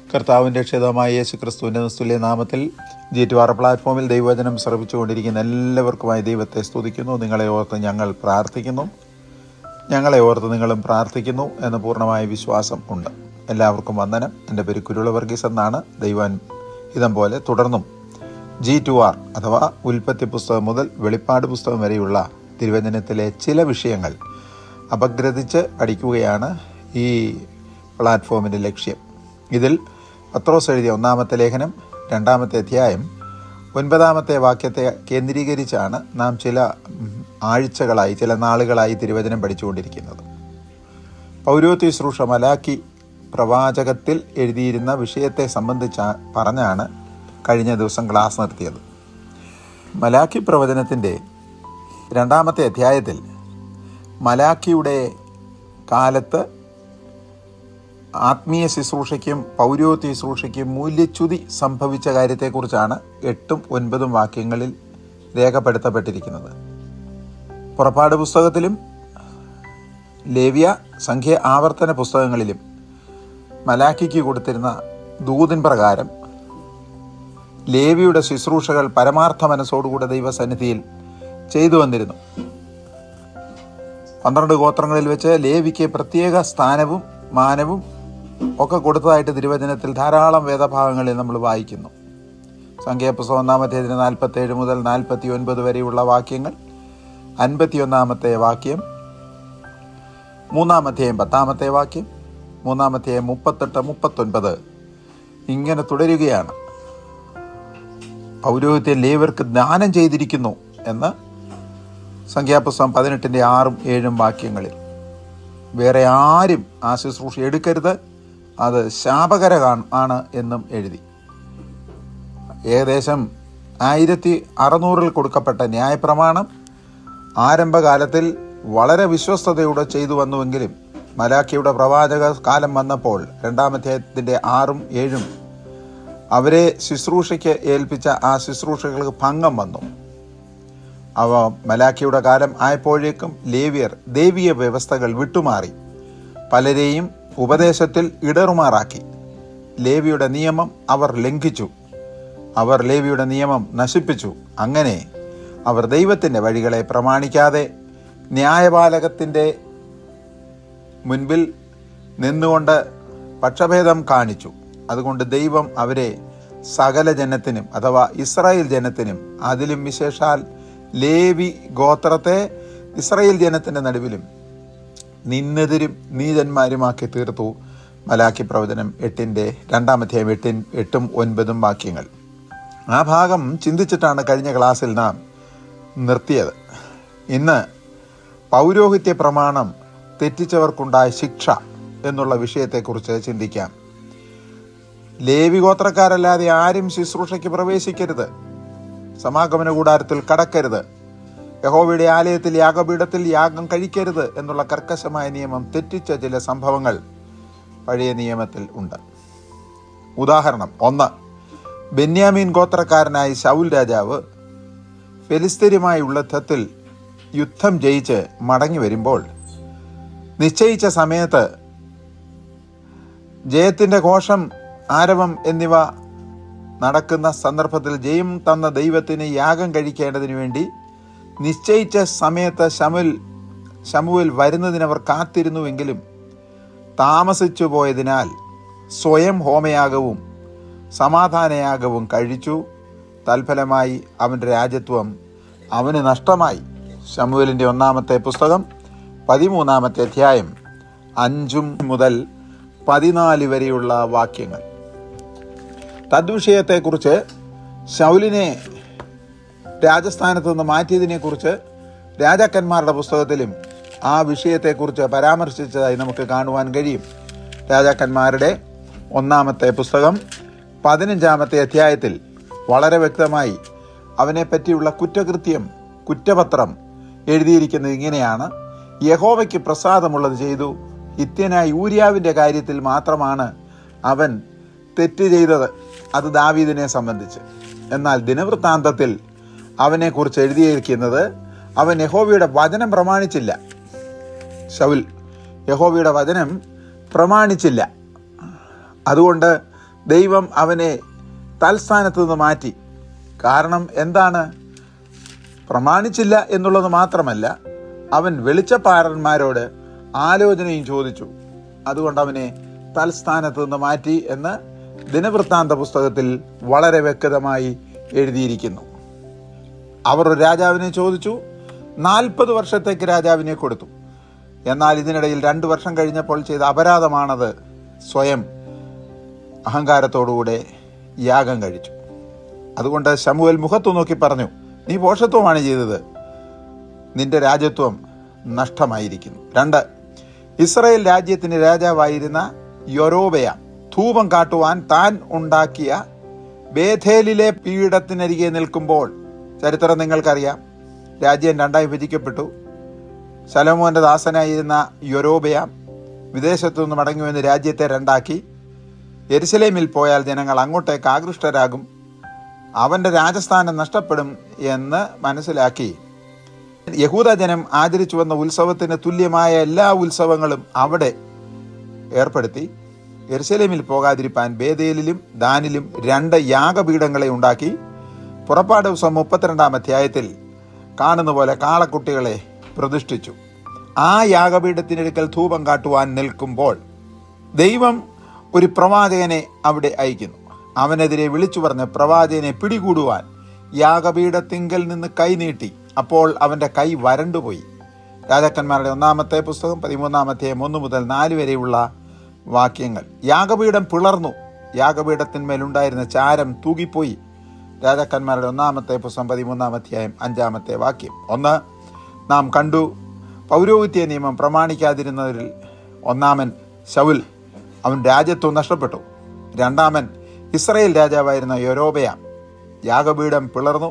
കർത്താവിൻ്റെ രക്ഷിതമായ യേശു ക്രിസ്തുവിൻ്റെ നിസ്തുല്യ നാമത്തിൽ ജി ടു ആർ പ്ലാറ്റ്ഫോമിൽ ദൈവവചനം ശ്രമിച്ചുകൊണ്ടിരിക്കുന്ന എല്ലാവർക്കുമായി ദൈവത്തെ സ്തുതിക്കുന്നു നിങ്ങളെ ഓർത്ത് ഞങ്ങൾ പ്രാർത്ഥിക്കുന്നു ഞങ്ങളെ ഓർത്ത് നിങ്ങളും പ്രാർത്ഥിക്കുന്നു എന്ന് പൂർണ്ണമായ വിശ്വാസം ഉണ്ട് എല്ലാവർക്കും വന്ദനം എൻ്റെ പേര് കുരുള വർഗീസ് എന്നാണ് ദൈവാൻ ഹിതം പോലെ തുടർന്നും ജി ടു ആർ അഥവാ ഉൽപ്പത്തി പുസ്തകം മുതൽ വെളിപ്പാട് പുസ്തകം വരെയുള്ള തിരുവചനത്തിലെ ചില വിഷയങ്ങൾ അപഗ്രഥിച്ച് പഠിക്കുകയാണ് ഈ പ്ലാറ്റ്ഫോമിൻ്റെ ലക്ഷ്യം ഇതിൽ പത്രോസ് എഴുതിയ ഒന്നാമത്തെ ലേഖനം രണ്ടാമത്തെ അധ്യായം ഒൻപതാമത്തെ വാക്യത്തെ കേന്ദ്രീകരിച്ചാണ് നാം ചില ഉം, ആഴ്ചകളായി ചില നാളുകളായി തിരുവചനം പഠിച്ചുകൊണ്ടിരിക്കുന്നത് പൗരോത്തി ശുശ്രൂഷ മലാക്കി പ്രവാചകത്തിൽ എഴുതിയിരുന്ന വിഷയത്തെ സംബന്ധിച്ച പറഞ്ഞാണ് കഴിഞ്ഞ ദിവസം ക്ലാസ് നിർത്തിയത് മലാക്കി പ്രവചനത്തിൻ്റെ രണ്ടാമത്തെ അധ്യായത്തിൽ മലാക്കിയുടെ കാലത്ത് ആത്മീയ ശുശ്രൂഷയ്ക്കും പൗരോത്യ ശുശ്രൂഷയ്ക്കും മൂല്യച്യുതി സംഭവിച്ച കാര്യത്തെക്കുറിച്ചാണ് എട്ടും ഒൻപതും വാക്യങ്ങളിൽ രേഖപ്പെടുത്തപ്പെട്ടിരിക്കുന്നത് പുറപ്പാട് പുസ്തകത്തിലും ലേവ്യ സംഖ്യ ആവർത്തന പുസ്തകങ്ങളിലും മലാക്കിക്ക് കൊടുത്തിരുന്ന ദൂതിൻ പ്രകാരം ലേവിയുടെ ശുശ്രൂഷകൾ പരമാർത്ഥ മനസ്സോടുകൂടെ ദൈവസന്നിധിയിൽ ചെയ്തു വന്നിരുന്നു പന്ത്രണ്ട് ഗോത്രങ്ങളിൽ വെച്ച് ലേവിക്ക് പ്രത്യേക സ്ഥാനവും മാനവും ഒക്കെ കൊടുത്തതായിട്ട് തിരുവചനത്തിൽ ധാരാളം വേദഭാഗങ്ങളിൽ നമ്മൾ വായിക്കുന്നു സംഖ്യാപുസ്തകം ഒന്നാമത്തേതിന് നാൽപ്പത്തേഴ് മുതൽ നാൽപ്പത്തി ഒൻപത് വരെയുള്ള വാക്യങ്ങൾ അൻപത്തിയൊന്നാമത്തെ വാക്യം മൂന്നാമത്തെയും പത്താമത്തെ വാക്യം മൂന്നാമത്തെയും മുപ്പത്തെട്ട് മുപ്പത്തൊൻപത് ഇങ്ങനെ തുടരുകയാണ് പൗരോഹിത്യം ലേവർക്ക് ദാനം ചെയ്തിരിക്കുന്നു എന്ന് സംഖ്യാപുസ്തകം പതിനെട്ടിൻ്റെ ആറും ഏഴും വാക്യങ്ങളിൽ വേറെ ആരും ആ ശുശ്രൂഷ എടുക്കരുത് അത് ശാപകര ആണ് എന്നും എഴുതി ഏകദേശം ആയിരത്തി അറുന്നൂറിൽ കൊടുക്കപ്പെട്ട ന്യായപ്രമാണം ആരംഭകാലത്തിൽ വളരെ വിശ്വസ്തയോടെ ചെയ്തു വന്നുവെങ്കിലും മലാഖിയുടെ പ്രവാചക കാലം വന്നപ്പോൾ രണ്ടാമധ്യായത്തിൻ്റെ ആറും ഏഴും അവരെ ശുശ്രൂഷയ്ക്ക് ഏൽപ്പിച്ച ആ ശുശ്രൂഷകൾക്ക് ഭംഗം വന്നു അവ മലാഖിയുടെ കാലം ആയപ്പോഴേക്കും ലേവിയർ ദേവീയ വ്യവസ്ഥകൾ വിട്ടുമാറി പലരെയും ഉപദേശത്തിൽ ഇടറുമാറാക്കി ലേവിയുടെ നിയമം അവർ ലംഘിച്ചു അവർ ലേവിയുടെ നിയമം നശിപ്പിച്ചു അങ്ങനെ അവർ ദൈവത്തിൻ്റെ വഴികളെ പ്രമാണിക്കാതെ ന്യായപാലകത്തിൻ്റെ മുൻപിൽ നിന്നുകൊണ്ട് പക്ഷഭേദം കാണിച്ചു അതുകൊണ്ട് ദൈവം അവരെ സകല ജനത്തിനും അഥവാ ഇസ്രായേൽ ജനത്തിനും അതിലും വിശേഷാൽ ലേവി ഗോത്രത്തെ ഇസ്രായേൽ ജനത്തിൻ്റെ നടുവിലും നിന്നെതിരും നീതന്മാരുമാക്കി തീർത്തു മലാക്കി പ്രവചനം എട്ടിൻ്റെ രണ്ടാമധ്യായം എട്ടിൻ എട്ടും ഒൻപതും വാക്യങ്ങൾ ആ ഭാഗം ചിന്തിച്ചിട്ടാണ് കഴിഞ്ഞ ക്ലാസ്സിൽ നാം നിർത്തിയത് ഇന്ന് പൗരോഹിത്യ പ്രമാണം തെറ്റിച്ചവർക്കുണ്ടായ ശിക്ഷ എന്നുള്ള വിഷയത്തെക്കുറിച്ച് ചിന്തിക്കാം ലേവി ഗോത്രക്കാരല്ലാതെ ആരും ശുശ്രൂഷയ്ക്ക് പ്രവേശിക്കരുത് സമാഗമന കൂടാരത്തിൽ കടക്കരുത് യഹോവയുടെ ആലയത്തിൽ യാഗപീഠത്തിൽ യാഗം കഴിക്കരുത് എന്നുള്ള കർക്കശമായ നിയമം തെറ്റിച്ച ചില സംഭവങ്ങൾ പഴയ നിയമത്തിൽ ഉണ്ട് ഉദാഹരണം ഒന്ന് ബെന്യാമീൻ ഗോത്രക്കാരനായ ശൗൽ രാജാവ് ഫെലിസ്തീനുമായുള്ള യുദ്ധത്തിൽ യുദ്ധം ജയിച്ച് മടങ്ങി വരുമ്പോൾ നിശ്ചയിച്ച സമയത്ത് ജയത്തിൻ്റെ ഘോഷം ആരവം എന്നിവ നടക്കുന്ന സന്ദർഭത്തിൽ ജയം തന്ന ദൈവത്തിന് യാഗം കഴിക്കേണ്ടതിന് വേണ്ടി നിശ്ചയിച്ച സമയത്ത് ശമുൽ ശമുവിൽ വരുന്നതിനവർ കാത്തിരുന്നുവെങ്കിലും താമസിച്ചു പോയതിനാൽ സ്വയം ഹോമയാഗവും സമാധാനയാഗവും കഴിച്ചു തൽഫലമായി അവൻ്റെ രാജ്യത്വം അവന് നഷ്ടമായി ശമുവലിൻ്റെ ഒന്നാമത്തെ പുസ്തകം പതിമൂന്നാമത്തെ അധ്യായം അഞ്ചും മുതൽ പതിനാല് വരെയുള്ള വാക്യങ്ങൾ തദ്വിഷയത്തെക്കുറിച്ച് ശൗലിനെ രാജസ്ഥാനത്ത് നിന്ന് മാറ്റിയതിനെക്കുറിച്ച് രാജാക്കന്മാരുടെ പുസ്തകത്തിലും ആ വിഷയത്തെക്കുറിച്ച് പരാമർശിച്ചതായി നമുക്ക് കാണുവാൻ കഴിയും രാജാക്കന്മാരുടെ ഒന്നാമത്തെ പുസ്തകം പതിനഞ്ചാമത്തെ അധ്യായത്തിൽ വളരെ വ്യക്തമായി അവനെ പറ്റിയുള്ള കുറ്റകൃത്യം കുറ്റപത്രം എഴുതിയിരിക്കുന്നത് ഇങ്ങനെയാണ് യഹോവയ്ക്ക് പ്രസാദമുള്ളത് ചെയ്തു ഹിത്യനായ ഊര്യാവിൻ്റെ കാര്യത്തിൽ മാത്രമാണ് അവൻ തെറ്റ് ചെയ്തത് അത് ദാവീദിനെ സംബന്ധിച്ച് എന്നാൽ ദിനവൃത്താന്തത്തിൽ അവനെക്കുറിച്ച് എഴുതിയിരിക്കുന്നത് അവൻ യഹോവയുടെ വചനം പ്രമാണിച്ചില്ല ശൗൽ യഹോവയുടെ വചനം പ്രമാണിച്ചില്ല അതുകൊണ്ട് ദൈവം അവനെ തൽസ്ഥാനത്ത് നിന്ന് മാറ്റി കാരണം എന്താണ് പ്രമാണിച്ചില്ല എന്നുള്ളത് മാത്രമല്ല അവൻ വെളിച്ചപ്പാരന്മാരോട് ആലോചനയും ചോദിച്ചു അതുകൊണ്ട് അവനെ തൽസ്ഥാനത്ത് നിന്ന് മാറ്റി എന്ന് ദിനവൃത്താന്ത പുസ്തകത്തിൽ വളരെ വ്യക്തമായി എഴുതിയിരിക്കുന്നു അവർ ഒരു രാജാവിനെ ചോദിച്ചു നാൽപ്പത് വർഷത്തേക്ക് രാജാവിനെ കൊടുത്തു എന്നാൽ ഇതിനിടയിൽ രണ്ട് വർഷം കഴിഞ്ഞപ്പോൾ ചെയ്ത അപരാധമാണത് സ്വയം അഹങ്കാരത്തോടുകൂടെ യാഗം കഴിച്ചു അതുകൊണ്ട് ശമുവൽ മുഖത്തു നോക്കി പറഞ്ഞു നീ പോഷത്വമാണ് ചെയ്തത് നിന്റെ രാജ്യത്വം നഷ്ടമായിരിക്കുന്നു രണ്ട് ഇസ്രയേൽ രാജ്യത്തിന് രാജാവായിരുന്ന യൊരോബയ ധൂപം കാട്ടുവാൻ താൻ ഉണ്ടാക്കിയ ബേഥേലിലെ പീഠത്തിനരികെ നിൽക്കുമ്പോൾ ചരിത്രം നിങ്ങൾക്കറിയാം രാജ്യം രണ്ടായി വിഭജിക്കപ്പെട്ടു ശലോമോന്റെ ദാസനായിരുന്ന യൊരോബയ വിദേശത്തു നിന്ന് മടങ്ങിവന്ന് രാജ്യത്തെ രണ്ടാക്കി എരുസലേമിൽ പോയാൽ ജനങ്ങൾ അങ്ങോട്ടേക്ക് ആകൃഷ്ടരാകും അവന്റെ രാജസ്ഥാനം നഷ്ടപ്പെടും എന്ന് മനസ്സിലാക്കി യഹൂദ ജനം ആചരിച്ചു വന്ന ഉത്സവത്തിന് തുല്യമായ എല്ലാ ഉത്സവങ്ങളും അവിടെ ഏർപ്പെടുത്തി എരുസലേമിൽ പോകാതിരിപ്പാൻ ബേദേലിലും ദാനിലും രണ്ട് യാഗപീഠങ്ങളെ ഉണ്ടാക്കി പുറപ്പാട് ദിവസം മുപ്പത്തിരണ്ടാം അധ്യായത്തിൽ കാണുന്ന പോലെ കാളക്കുട്ടികളെ പ്രതിഷ്ഠിച്ചു ആ യാഗപീഠത്തിനടുക്കൽ ധൂപം കാട്ടുവാൻ നിൽക്കുമ്പോൾ ദൈവം ഒരു പ്രവാചകനെ അവിടെ അയക്കുന്നു അവനെതിരെ വിളിച്ചു പറഞ്ഞ് പ്രവാചകനെ പിടികൂടുവാൻ യാഗപീഠത്തിങ്കൽ നിന്ന് കൈ നീട്ടി അപ്പോൾ അവന്റെ കൈ വരണ്ടുപോയി രാജാക്കന്മാരുടെ ഒന്നാമത്തെ പുസ്തകം പതിമൂന്നാമത്തെ ഒന്ന് മുതൽ നാല് വരെയുള്ള വാക്യങ്ങൾ യാഗപീഠം പിളർന്നു യാഗപീഠത്തിന്മേലുണ്ടായിരുന്ന ചാരം തൂകിപ്പോയി രാജാക്കന്മാരുടെ ഒന്നാമത്തെ പുസ്തകം പതിമൂന്നാം അധ്യായം അഞ്ചാമത്തെ വാക്യം ഒന്ന് നാം കണ്ടു പൗരോഹിത്യ നിയമം പ്രമാണിക്കാതിരുന്നവരിൽ ഒന്നാമൻ ശൗൽ അവൻ രാജ്യത്വം നഷ്ടപ്പെട്ടു രണ്ടാമൻ ഇസ്രയേൽ രാജാവായിരുന്ന യൊരോബയ യാഗപീഠം പിളർന്നു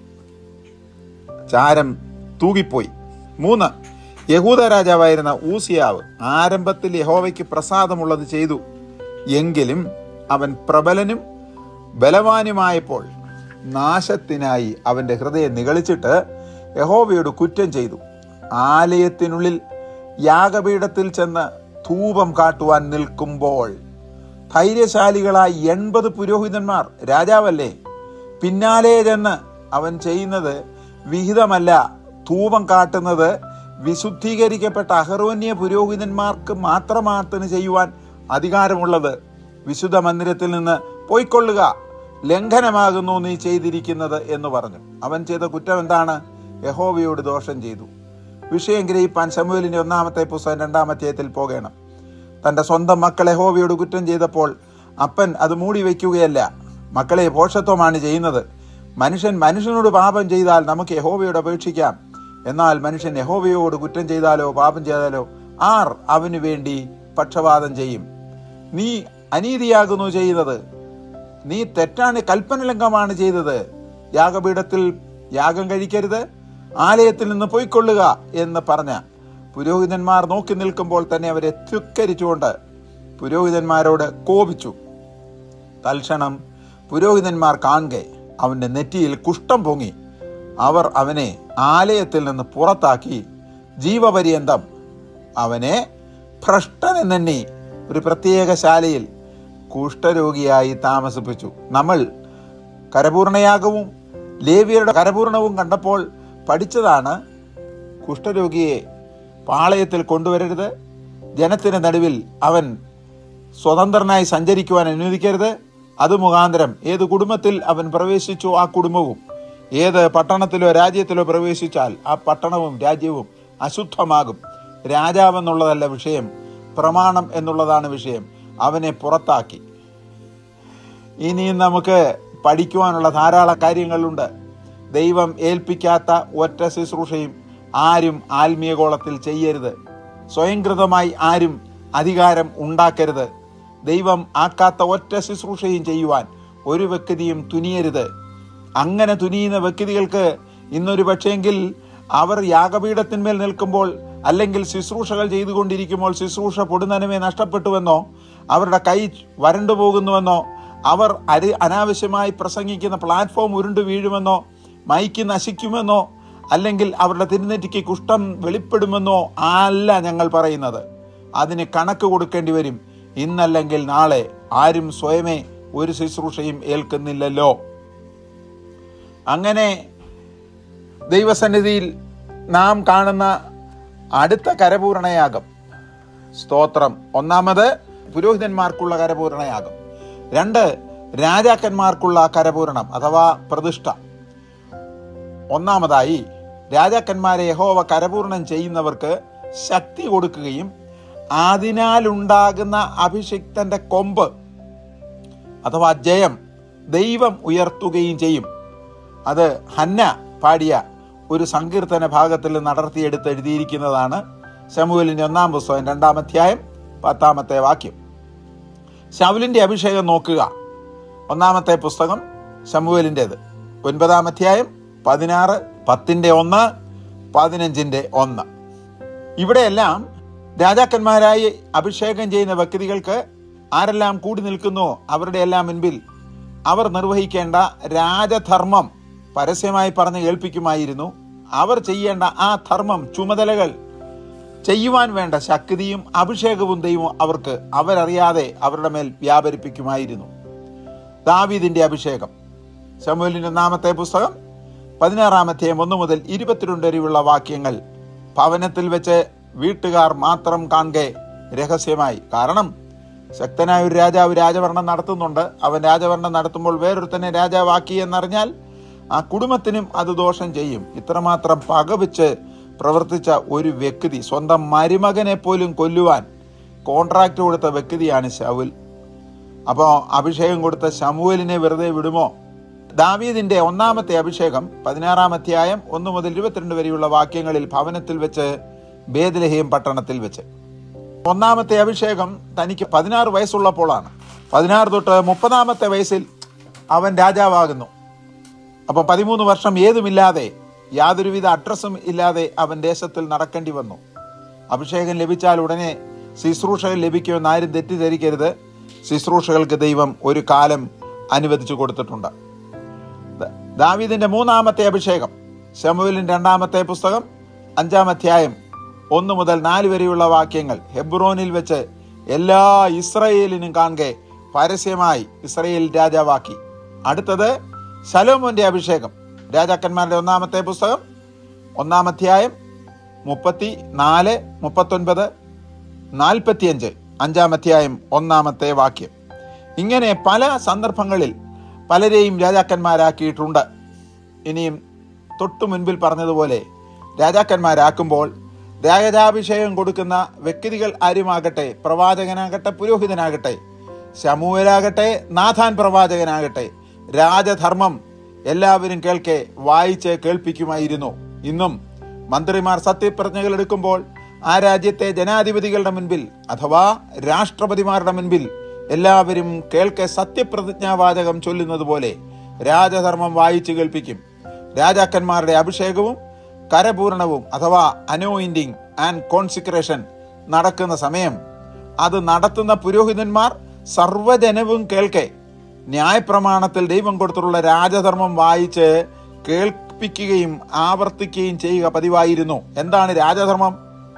ചാരം തൂകിപ്പോയി മൂന്ന് യഹൂദ രാജാവായിരുന്ന ഊസിയാവ് ആരംഭത്തിൽ യഹോവയ്ക്ക് പ്രസാദമുള്ളത് ചെയ്തു എങ്കിലും അവൻ പ്രബലനും ബലവാനുമായപ്പോൾ നാശത്തിനായി അവന്റെ ഹൃദയം നിഗളിച്ചിട്ട് യഹോവയോട് കുറ്റം ചെയ്തു ആലയത്തിനുള്ളിൽ യാഗപീഠത്തിൽ ചെന്ന് ധൂപം കാട്ടുവാൻ നിൽക്കുമ്പോൾ ധൈര്യശാലികളായ എൺപത് പുരോഹിതന്മാർ രാജാവല്ലേ പിന്നാലെ ചെന്ന് അവൻ ചെയ്യുന്നത് വിഹിതമല്ല ധൂപം കാട്ടുന്നത് വിശുദ്ധീകരിക്കപ്പെട്ട അഹറോന്യ പുരോഹിതന്മാർക്ക് മാത്രമാർത്തിന് ചെയ്യുവാൻ അധികാരമുള്ളത് വിശുദ്ധ മന്ദിരത്തിൽ നിന്ന് പോയിക്കൊള്ളുക ലംഘനമാകുന്നു നീ ചെയ്തിരിക്കുന്നത് എന്ന് പറഞ്ഞു അവൻ ചെയ്ത കുറ്റം എന്താണ് യഹോവയോട് ദോഷം ചെയ്തു വിഷയം ഗ്രഹിപ്പാൻ ശമുവേലിന്റെ ഒന്നാമത്തെ പുസ്തകം രണ്ടാമധ്യായത്തിൽ പോകണം തന്റെ സ്വന്തം മക്കൾ യഹോവയോട് കുറ്റം ചെയ്തപ്പോൾ അപ്പൻ അത് മൂടി വയ്ക്കുകയല്ല മക്കളെ പോഷത്വമാണ് ചെയ്യുന്നത് മനുഷ്യൻ മനുഷ്യനോട് പാപം ചെയ്താൽ നമുക്ക് യഹോവയോട് അപേക്ഷിക്കാം എന്നാൽ മനുഷ്യൻ യഹോവയോട് കുറ്റം ചെയ്താലോ പാപം ചെയ്താലോ ആർ അവന് വേണ്ടി പക്ഷപാതം ചെയ്യും നീ അനീതിയാകുന്നു ചെയ്യുന്നത് നീ തെറ്റാണ് കൽപ്പന ലംഘമാണ് ചെയ്തത് യാഗപീഠത്തിൽ യാഗം കഴിക്കരുത് ആലയത്തിൽ നിന്ന് പോയിക്കൊള്ളുക എന്ന് പറഞ്ഞ പുരോഹിതന്മാർ നോക്കി നിൽക്കുമ്പോൾ തന്നെ അവരെ ധിക്കരിച്ചുകൊണ്ട് പുരോഹിതന്മാരോട് കോപിച്ചു തൽക്ഷണം പുരോഹിതന്മാർ കാണെ അവന്റെ നെറ്റിയിൽ കുഷ്ഠം പൊങ്ങി അവർ അവനെ ആലയത്തിൽ നിന്ന് പുറത്താക്കി ജീവപര്യന്തം അവനെ ഭ്രഷ്ടനെന്നെണ്ണി ഒരു പ്രത്യേക ശാലയിൽ കുഷ്ഠരോഗിയായി താമസിപ്പിച്ചു നമ്മൾ കരപൂർണയാഗവും ലേവിയരുടെ കരപൂർണവും കണ്ടപ്പോൾ പഠിച്ചതാണ് കുഷ്ഠരോഗിയെ പാളയത്തിൽ കൊണ്ടുവരരുത് ജനത്തിന് നടുവിൽ അവൻ സ്വതന്ത്രനായി സഞ്ചരിക്കുവാൻ അനുവദിക്കരുത് അത് മുഖാന്തരം ഏത് കുടുംബത്തിൽ അവൻ പ്രവേശിച്ചോ ആ കുടുംബവും ഏത് പട്ടണത്തിലോ രാജ്യത്തിലോ പ്രവേശിച്ചാൽ ആ പട്ടണവും രാജ്യവും അശുദ്ധമാകും രാജാവെന്നുള്ളതല്ല വിഷയം പ്രമാണം എന്നുള്ളതാണ് വിഷയം അവനെ പുറത്താക്കി ഇനിയും നമുക്ക് പഠിക്കുവാനുള്ള ധാരാളം കാര്യങ്ങളുണ്ട് ദൈവം ഏൽപ്പിക്കാത്ത ഒറ്റ ശുശ്രൂഷയും ആരും ആത്മീയഗോളത്തിൽ ചെയ്യരുത് സ്വയംകൃതമായി ആരും അധികാരം ഉണ്ടാക്കരുത് ദൈവം ആക്കാത്ത ഒറ്റ ശുശ്രൂഷയും ചെയ്യുവാൻ ഒരു വ്യക്തിയും തുനിയരുത് അങ്ങനെ തുനിയുന്ന വ്യക്തികൾക്ക് ഇന്നൊരു പക്ഷേങ്കിൽ അവർ യാഗപീഠത്തിന്മേൽ നിൽക്കുമ്പോൾ അല്ലെങ്കിൽ ശുശ്രൂഷകൾ ചെയ്തുകൊണ്ടിരിക്കുമ്പോൾ ശുശ്രൂഷ പൊടുന്നനമേ നഷ്ടപ്പെട്ടുവെന്നോ അവരുടെ കൈ വരണ്ടു പോകുന്നുവെന്നോ അവർ അരി അനാവശ്യമായി പ്രസംഗിക്കുന്ന പ്ലാറ്റ്ഫോം ഉരുണ്ടു വീഴുമെന്നോ മൈക്ക് നശിക്കുമെന്നോ അല്ലെങ്കിൽ അവരുടെ തിരുനെറ്റിക്ക് കുഷ്ഠം വെളിപ്പെടുമെന്നോ അല്ല ഞങ്ങൾ പറയുന്നത് അതിന് കണക്ക് കൊടുക്കേണ്ടി വരും ഇന്നല്ലെങ്കിൽ നാളെ ആരും സ്വയമേ ഒരു ശുശ്രൂഷയും ഏൽക്കുന്നില്ലല്ലോ അങ്ങനെ ദൈവസന്നിധിയിൽ നാം കാണുന്ന അടുത്ത കരപൂരണയാഗം സ്തോത്രം ഒന്നാമത് പുരോഹിതന്മാർക്കുള്ള കരപൂരണയാഗം രണ്ട് രാജാക്കന്മാർക്കുള്ള കരപൂരണം അഥവാ പ്രതിഷ്ഠ ഒന്നാമതായി രാജാക്കന്മാരെ യഹോവ കരപൂർണം ചെയ്യുന്നവർക്ക് ശക്തി കൊടുക്കുകയും അതിനാലുണ്ടാകുന്ന അഭിഷിക്തന്റെ കൊമ്പ് അഥവാ ജയം ദൈവം ഉയർത്തുകയും ചെയ്യും അത് ഹന്ന പാടിയ ഒരു സങ്കീർത്തന ഭാഗത്തിൽ നടത്തിയെടുത്ത് എഴുതിയിരിക്കുന്നതാണ് ശമുവലിന്റെ ഒന്നാം പുസ്തകം രണ്ടാം അധ്യായം പത്താമത്തെ വാക്യം ശമുലിന്റെ അഭിഷേകം നോക്കുക ഒന്നാമത്തെ പുസ്തകം ശമുവലിൻ്റെത് ഒൻപതാം അധ്യായം പതിനാറ് പത്തിന്റെ ഒന്ന് പതിനഞ്ചിന്റെ ഒന്ന് ഇവിടെയെല്ലാം രാജാക്കന്മാരായി അഭിഷേകം ചെയ്യുന്ന വ്യക്തികൾക്ക് ആരെല്ലാം കൂടി നിൽക്കുന്നോ അവരുടെ എല്ലാം മുൻപിൽ അവർ നിർവഹിക്കേണ്ട രാജധർമ്മം പരസ്യമായി പറഞ്ഞ് കേൾപ്പിക്കുമായിരുന്നു അവർ ചെയ്യേണ്ട ആ ധർമ്മം ചുമതലകൾ ചെയ്യുവാൻ വേണ്ട ശക്തിയും അഭിഷേകവും ദൈവം അവർക്ക് അവരറിയാതെ അവരുടെ മേൽ വ്യാപരിപ്പിക്കുമായിരുന്നു ദാവീദിന്റെ അഭിഷേകം ശമുലിന്റെ ഒന്നാമത്തെ പുസ്തകം പതിനാറാമത്തെ ഒന്ന് മുതൽ ഇരുപത്തിരണ്ട് വരെയുള്ള വാക്യങ്ങൾ ഭവനത്തിൽ വെച്ച് വീട്ടുകാർ മാത്രം കാണുക രഹസ്യമായി കാരണം ശക്തനായ ഒരു രാജാവ് രാജഭരണം നടത്തുന്നുണ്ട് അവൻ രാജഭരണം നടത്തുമ്പോൾ വേറൊരുത്തനെ രാജാവാക്കി എന്നറിഞ്ഞാൽ ആ കുടുംബത്തിനും അത് ദോഷം ചെയ്യും ഇത്രമാത്രം പകവെച്ച് പ്രവർത്തിച്ച ഒരു വ്യക്തി സ്വന്തം മരുമകനെ പോലും കൊല്ലുവാൻ കോൺട്രാക്ട് കൊടുത്ത വ്യക്തിയാണ് ശൗൽ അപ്പോൾ അഭിഷേകം കൊടുത്ത ശമുവലിനെ വെറുതെ വിടുമോ ദാവീദിന്റെ ഒന്നാമത്തെ അഭിഷേകം പതിനാറാം അധ്യായം ഒന്ന് മുതൽ ഇരുപത്തിരണ്ട് വരെയുള്ള വാക്യങ്ങളിൽ ഭവനത്തിൽ വെച്ച് ബേദലഹേം പട്ടണത്തിൽ വെച്ച് ഒന്നാമത്തെ അഭിഷേകം തനിക്ക് പതിനാറ് വയസ്സുള്ളപ്പോഴാണ് പതിനാറ് തൊട്ട് മുപ്പതാമത്തെ വയസ്സിൽ അവൻ രാജാവാകുന്നു അപ്പം പതിമൂന്ന് വർഷം ഏതുമില്ലാതെ യാതൊരുവിധ അഡ്രസ്സും ഇല്ലാതെ അവൻ ദേശത്തിൽ നടക്കേണ്ടി വന്നു അഭിഷേകം ലഭിച്ചാൽ ഉടനെ ശുശ്രൂഷകൾ ലഭിക്കുമെന്ന് ആരും തെറ്റിദ്ധരിക്കരുത് ശുശ്രൂഷകൾക്ക് ദൈവം ഒരു കാലം അനുവദിച്ചു കൊടുത്തിട്ടുണ്ട് ദ- ദാവീദിന്റെ മൂന്നാമത്തെ അഭിഷേകം ശമുവേലിന്റെ രണ്ടാമത്തെ പുസ്തകം അഞ്ചാം അധ്യായം ഒന്ന് മുതൽ നാല് വരെയുള്ള വാക്യങ്ങൾ ഹെബ്രോനിൽ വെച്ച് എല്ലാ ഇസ്രയേലിനും കാണുക പരസ്യമായി ഇസ്രയേൽ രാജാവാക്കി അടുത്തത് ശലോമോന്റെ അഭിഷേകം രാജാക്കന്മാരുടെ ഒന്നാമത്തെ പുസ്തകം ഒന്നാം അധ്യായം മുപ്പത്തി നാല് മുപ്പത്തൊൻപത് നാൽപ്പത്തിയഞ്ച് അഞ്ചാം അധ്യായം ഒന്നാമത്തെ വാക്യം ഇങ്ങനെ പല സന്ദർഭങ്ങളിൽ പലരെയും രാജാക്കന്മാരാക്കിയിട്ടുണ്ട് ഇനിയും തൊട്ടു മുൻപിൽ പറഞ്ഞതുപോലെ രാജാക്കന്മാരാക്കുമ്പോൾ രാജാഭിഷേകം കൊടുക്കുന്ന വ്യക്തികൾ ആരുമാകട്ടെ പ്രവാചകനാകട്ടെ പുരോഹിതനാകട്ടെ ശമൂഹരാകട്ടെ നാഥാൻ പ്രവാചകനാകട്ടെ രാജധർമ്മം എല്ലാവരും കേൾക്കെ വായിച്ച് കേൾപ്പിക്കുമായിരുന്നു ഇന്നും മന്ത്രിമാർ സത്യപ്രതിജ്ഞകൾ എടുക്കുമ്പോൾ ആ രാജ്യത്തെ ജനാധിപതികളുടെ മുൻപിൽ അഥവാ രാഷ്ട്രപതിമാരുടെ മുൻപിൽ എല്ലാവരും കേൾക്കെ സത്യപ്രതിജ്ഞാവാചകം ചൊല്ലുന്നത് പോലെ രാജധർമ്മം വായിച്ചു കേൾപ്പിക്കും രാജാക്കന്മാരുടെ അഭിഷേകവും കരപൂരണവും അഥവാ അനോയിന്റിങ് ആൻഡ് കോൺസിക്രേഷൻ നടക്കുന്ന സമയം അത് നടത്തുന്ന പുരോഹിതന്മാർ സർവ്വജനവും കേൾക്കെ ന്യായപ്രമാണത്തിൽ ദൈവം കൊടുത്തിട്ടുള്ള രാജധർമ്മം വായിച്ച് കേൾപ്പിക്കുകയും ആവർത്തിക്കുകയും ചെയ്യുക പതിവായിരുന്നു എന്താണ് രാജധർമ്മം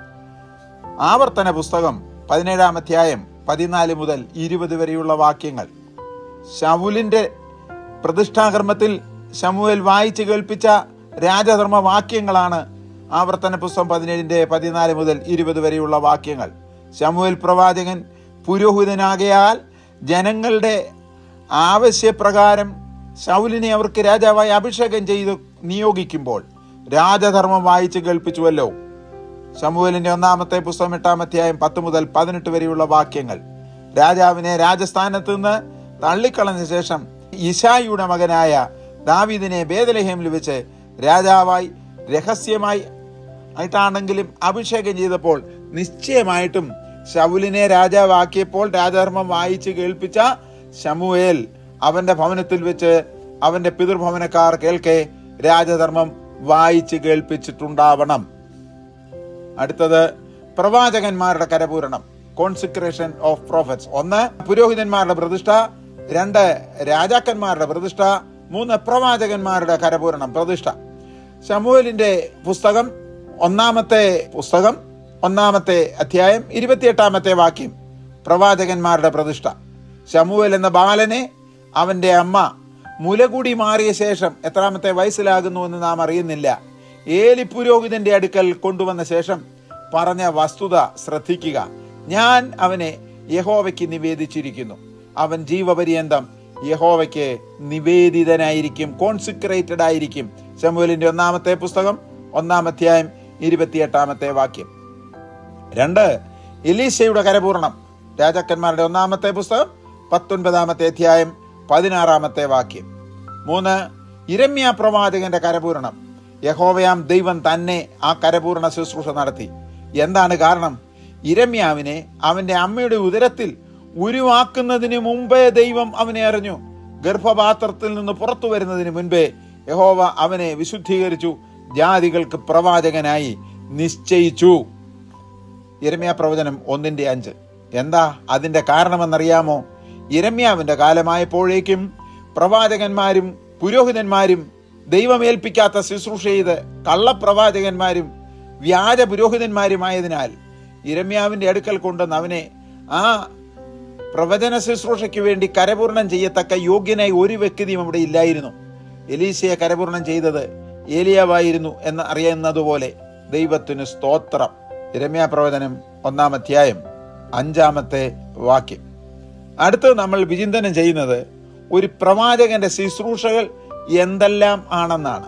ആവർത്തന പുസ്തകം പതിനേഴാം അധ്യായം പതിനാല് മുതൽ ഇരുപത് വരെയുള്ള വാക്യങ്ങൾ ശവുലിന്റെ പ്രതിഷ്ഠാകർമ്മത്തിൽ ശമുവേൽ വായിച്ചു കേൾപ്പിച്ച രാജധർമ്മ വാക്യങ്ങളാണ് ആവർത്തന പുസ്തകം പതിനേഴിന്റെ പതിനാല് മുതൽ ഇരുപത് വരെയുള്ള വാക്യങ്ങൾ ശമുവേൽ പ്രവാചകൻ പുരോഹിതനാകയാൽ ജനങ്ങളുടെ ആവശ്യപ്രകാരം ശൗലിനെ അവർക്ക് രാജാവായി അഭിഷേകം ചെയ്ത് നിയോഗിക്കുമ്പോൾ രാജധർമ്മം വായിച്ച് കേൾപ്പിച്ചുവല്ലോ ശമുവേലിന്റെ ഒന്നാമത്തെ പുസ്തകം എട്ടാം അധ്യായം പത്ത് മുതൽ പതിനെട്ട് വരെയുള്ള വാക്യങ്ങൾ രാജാവിനെ രാജസ്ഥാനത്ത് നിന്ന് തള്ളിക്കളഞ്ഞ ശേഷം ഇശായിയുടെ മകനായ ദാവീദിനെ ബേദലഹേമിൽ വെച്ച് രാജാവായി രഹസ്യമായി ആയിട്ടാണെങ്കിലും അഭിഷേകം ചെയ്തപ്പോൾ നിശ്ചയമായിട്ടും ശൗലിനെ രാജാവാക്കിയപ്പോൾ രാജധർമ്മം വായിച്ച് കേൾപ്പിച്ച ശമുവേൽ അവന്റെ ഭവനത്തിൽ വെച്ച് അവന്റെ പിതൃഭവനക്കാർ കേൾക്കെ രാജധർമ്മം വായിച്ച് കേൾപ്പിച്ചിട്ടുണ്ടാവണം അടുത്തത് പ്രവാചകന്മാരുടെ കരപൂരണം കോൺസിക്രേഷൻ ഓഫ് പ്രോഫറ്റ്സ് ഒന്ന് പുരോഹിതന്മാരുടെ പ്രതിഷ്ഠ രണ്ട് രാജാക്കന്മാരുടെ പ്രതിഷ്ഠ മൂന്ന് പ്രവാചകന്മാരുടെ കരപൂരണം പ്രതിഷ്ഠ ശമുവേലിന്റെ പുസ്തകം ഒന്നാമത്തെ പുസ്തകം ഒന്നാമത്തെ അധ്യായം ഇരുപത്തിയെട്ടാമത്തെ വാക്യം പ്രവാചകന്മാരുടെ പ്രതിഷ്ഠ ശമുവേൽ എന്ന ബാലനെ അവൻ്റെ അമ്മ മുലകൂടി മാറിയ ശേഷം എത്രാമത്തെ വയസ്സിലാകുന്നു എന്ന് നാം അറിയുന്നില്ല ഏലി പുരോഹിതന്റെ അടുക്കൽ കൊണ്ടുവന്ന ശേഷം പറഞ്ഞ വസ്തുത ശ്രദ്ധിക്കുക ഞാൻ അവനെ യഹോവയ്ക്ക് നിവേദിച്ചിരിക്കുന്നു അവൻ ജീവപര്യന്തം യഹോവയ്ക്ക് നിവേദിതനായിരിക്കും കോൺസിക്രേറ്റഡ് ആയിരിക്കും ശമുവലിന്റെ ഒന്നാമത്തെ പുസ്തകം ഒന്നാം അധ്യായം ഇരുപത്തിയെട്ടാമത്തെ വാക്യം രണ്ട് എലീശയുടെ കരപൂർണം രാജാക്കന്മാരുടെ ഒന്നാമത്തെ പുസ്തകം പത്തൊൻപതാമത്തെ അധ്യായം പതിനാറാമത്തെ വാക്യം മൂന്ന് ഇരമ്യ പ്രവാചകന്റെ കരപൂരണം യഹോവയാം ദൈവം തന്നെ ആ കരപൂർണ ശുശ്രൂഷ നടത്തി എന്താണ് കാരണം ഇരമ്യാവിനെ അവന്റെ അമ്മയുടെ ഉദരത്തിൽ ഉരുവാക്കുന്നതിന് മുമ്പേ ദൈവം അവനെ അറിഞ്ഞു ഗർഭപാത്രത്തിൽ നിന്ന് പുറത്തു വരുന്നതിന് മുൻപേ യഹോവ അവനെ വിശുദ്ധീകരിച്ചു ജാതികൾക്ക് പ്രവാചകനായി നിശ്ചയിച്ചു ഇരമ്യ പ്രവചനം ഒന്നിന്റെ അഞ്ച് എന്താ അതിന്റെ കാരണമെന്നറിയാമോ ഇരമ്യാവിന്റെ കാലമായപ്പോഴേക്കും പ്രവാചകന്മാരും പുരോഹിതന്മാരും ദൈവമേൽപ്പിക്കാത്ത ശുശ്രൂഷ ചെയ്ത് കള്ളപ്രവാചകന്മാരും വ്യാജ പുരോഹിതന്മാരുമായതിനാൽ ഇരമ്യാവിന്റെ അടുക്കൽ കൊണ്ടുവന്ന് അവനെ ആ പ്രവചന ശുശ്രൂഷയ്ക്ക് വേണ്ടി കരപൂർണം ചെയ്യത്തക്ക യോഗ്യനായി ഒരു വ്യക്തിയും അവിടെ ഇല്ലായിരുന്നു എലീശയെ കരപൂർണം ചെയ്തത് ഏലിയാവായിരുന്നു എന്ന് അറിയുന്നതുപോലെ ദൈവത്തിന് സ്തോത്രം ഇരമ്യ പ്രവചനം ഒന്നാം അധ്യായം അഞ്ചാമത്തെ വാക്യം അടുത്ത് നമ്മൾ വിചിന്തനം ചെയ്യുന്നത് ഒരു പ്രവാചകന്റെ ശുശ്രൂഷകൾ എന്തെല്ലാം ആണെന്നാണ്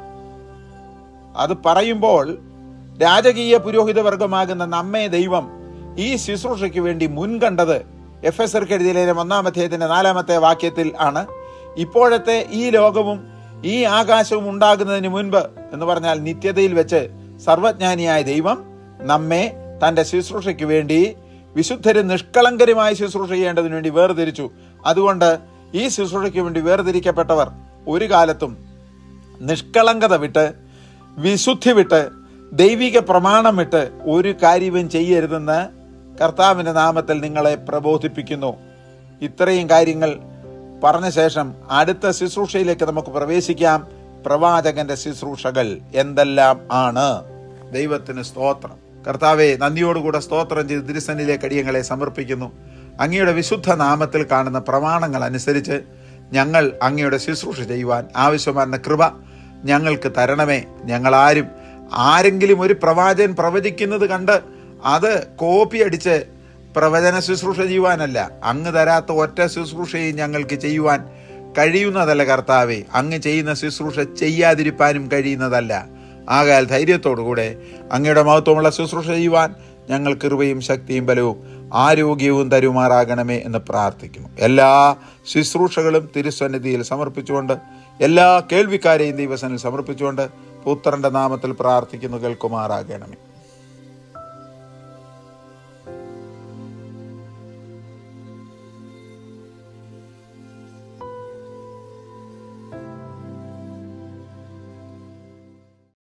അത് പറയുമ്പോൾ രാജകീയ പുരോഹിത വർഗമാകുന്ന നമ്മെ ദൈവം ഈ ശുശ്രൂഷയ്ക്ക് വേണ്ടി മുൻകണ്ടത് എഫ് എസ് എർ എഴുതിയ ലേഖനം ഒന്നാം അധ്യായത്തിന്റെ നാലാമത്തെ വാക്യത്തിൽ ആണ് ഇപ്പോഴത്തെ ഈ ലോകവും ഈ ആകാശവും ഉണ്ടാകുന്നതിന് മുൻപ് എന്ന് പറഞ്ഞാൽ നിത്യതയിൽ വെച്ച് സർവജ്ഞാനിയായ ദൈവം നമ്മെ തന്റെ ശുശ്രൂഷയ്ക്ക് വേണ്ടി വിശുദ്ധരും നിഷ്കളങ്കരുമായി ശുശ്രൂഷ ചെയ്യേണ്ടതിന് വേണ്ടി വേർതിരിച്ചു അതുകൊണ്ട് ഈ ശുശ്രൂഷയ്ക്ക് വേണ്ടി വേർതിരിക്കപ്പെട്ടവർ ഒരു കാലത്തും നിഷ്കളങ്കത വിട്ട് വിശുദ്ധി വിട്ട് ദൈവിക പ്രമാണം വിട്ട് ഒരു കാര്യവും ചെയ്യരുതെന്ന് കർത്താവിൻ്റെ നാമത്തിൽ നിങ്ങളെ പ്രബോധിപ്പിക്കുന്നു ഇത്രയും കാര്യങ്ങൾ പറഞ്ഞ ശേഷം അടുത്ത ശുശ്രൂഷയിലേക്ക് നമുക്ക് പ്രവേശിക്കാം പ്രവാചകന്റെ ശുശ്രൂഷകൾ എന്തെല്ലാം ആണ് ദൈവത്തിന് സ്തോത്രം കർത്താവെ നന്ദിയോടുകൂടെ സ്തോത്രം ചെയ്ത് തിരുസന്നിലേക്ക് അടിയങ്ങളെ സമർപ്പിക്കുന്നു അങ്ങയുടെ വിശുദ്ധ നാമത്തിൽ കാണുന്ന പ്രമാണങ്ങൾ അനുസരിച്ച് ഞങ്ങൾ അങ്ങയുടെ ശുശ്രൂഷ ചെയ്യുവാൻ ആവശ്യമായിരുന്ന കൃപ ഞങ്ങൾക്ക് തരണമേ ഞങ്ങളാരും ആരെങ്കിലും ഒരു പ്രവാചകൻ പ്രവചിക്കുന്നത് കണ്ട് അത് കോപ്പി അടിച്ച് പ്രവചന ശുശ്രൂഷ ചെയ്യുവാനല്ല അങ്ങ് തരാത്ത ഒറ്റ ശുശ്രൂഷയും ഞങ്ങൾക്ക് ചെയ്യുവാൻ കഴിയുന്നതല്ല കർത്താവെ അങ്ങ് ചെയ്യുന്ന ശുശ്രൂഷ ചെയ്യാതിരിപ്പാനും കഴിയുന്നതല്ല ആകാൽ ധൈര്യത്തോടുകൂടെ അങ്ങയുടെ മഹത്വമുള്ള ശുശ്രൂഷ ചെയ്യുവാൻ ഞങ്ങൾ കൃപയും ശക്തിയും ബലവും ആരോഗ്യവും തരുമാറാകണമേ എന്ന് പ്രാർത്ഥിക്കുന്നു എല്ലാ ശുശ്രൂഷകളും തിരുസന്നിധിയിൽ സമർപ്പിച്ചുകൊണ്ട് എല്ലാ കേൾവിക്കാരെയും ദൈവസനിൽ സമർപ്പിച്ചുകൊണ്ട് പുത്രന്റെ നാമത്തിൽ പ്രാർത്ഥിക്കുന്നു കേൾക്കുമാറാകണമേ